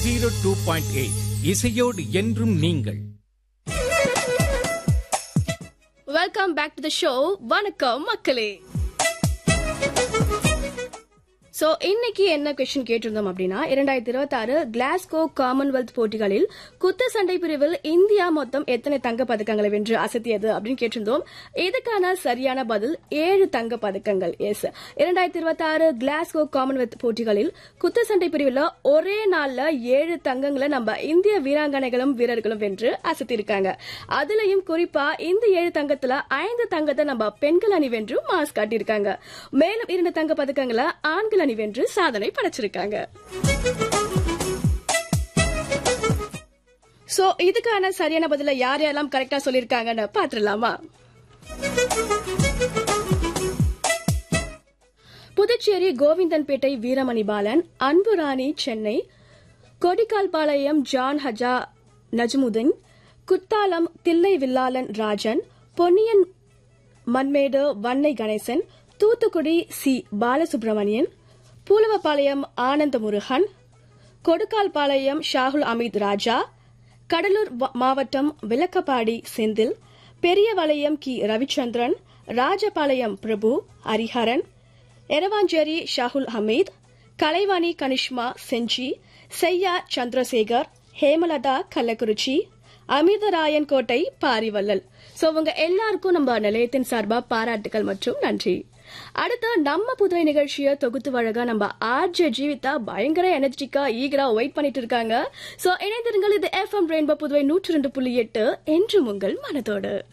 zero two point eight இசையோடு என்றும் நீங்கள் welcome back to the show வணக்கம் மக்களே சோ இன்னைக்கு என்ன கொஸ்டின் கேட்டிருந்தோம் அப்படின்னா இரண்டாயிரத்தி இருபத்தி ஆறு கிளாஸ்கோ காமன்வெல்த் போட்டிகளில் குத்து சண்டை பிரிவில் இந்தியா மொத்தம் எத்தனை தங்க பதக்கங்களை வென்று அசத்தியது அப்படின்னு கேட்டிருந்தோம் இதுக்கான சரியான பதில் ஏழு தங்க பதக்கங்கள் எஸ் இரண்டாயிரத்தி இருபத்தி ஆறு கிளாஸ்கோ காமன்வெல்த் போட்டிகளில் குத்து சண்டை பிரிவில் ஒரே நாள்ல ஏழு தங்கங்களை நம்ம இந்திய வீராங்கனைகளும் வீரர்களும் வென்று அசத்திருக்காங்க அதுலயும் குறிப்பா இந்த ஏழு தங்கத்துல ஐந்து தங்கத்தை நம்ம பெண்கள் அணி வென்று மாஸ் காட்டியிருக்காங்க மேலும் இரண்டு தங்க பதக்கங்களை ஆண்கள் அணி வென்று சாதனை படைச்சிருக்காங்க சோ இதுக்கான சரியான பதில யார் யாரெல்லாம் கரெக்டா சொல்லிருக்காங்கன்னு பாத்துடலாமா புதுச்சேரி கோவிந்தன்பேட்டை வீரமணி பாலன் அன்புராணி சென்னை கொடிக்கால்பாளையம் ஜான் ஹஜா நஜ்முதீன் குத்தாலம் தில்லை வில்லாளன் ராஜன் பொன்னியன் மண்மேடு வன்னை கணேசன் தூத்துக்குடி சி பாலசுப்ரமணியன் பூலவபாளையம் ஆனந்த முருகன் கொடுக்கால்பாளையம் ஷாகுல் அமீத் ராஜா கடலூர் வ- மாவட்டம் விளக்கப்பாடி செந்தில் பெரியவளையம் கி ரவிச்சந்திரன் ராஜபாளையம் பிரபு ஹரிஹரன் எரவாஞ்சேரி ஷாகுல் ஹமீத் கலைவாணி கனிஷ்மா செஞ்சி செய்யா சந்திரசேகர் ஹேமலதா கள்ளக்குறிச்சி அமிர்தராயன் கோட்டை பாரிவள்ளல் சோ உங்க எல்லாருக்கும் நம்ம நிலையத்தின் சார்பா பாராட்டுகள் மற்றும் நன்றி அடுத்து நம்ம புதுவை நிகழ்ச்சியை தொகுத்து வழங்க நம்ம ஆர்ஜே ஜீவிதா பயங்கர எனர்ஜிக்கா ஈகரா வெயிட் பண்ணிட்டு இருக்காங்க சோ இணைந்திருங்கள் இது எஃப்எம் ரெயின்போ புதுவை நூற்றி ரெண்டு புள்ளி எட்டு என்றும் உங்கள் மனதோடு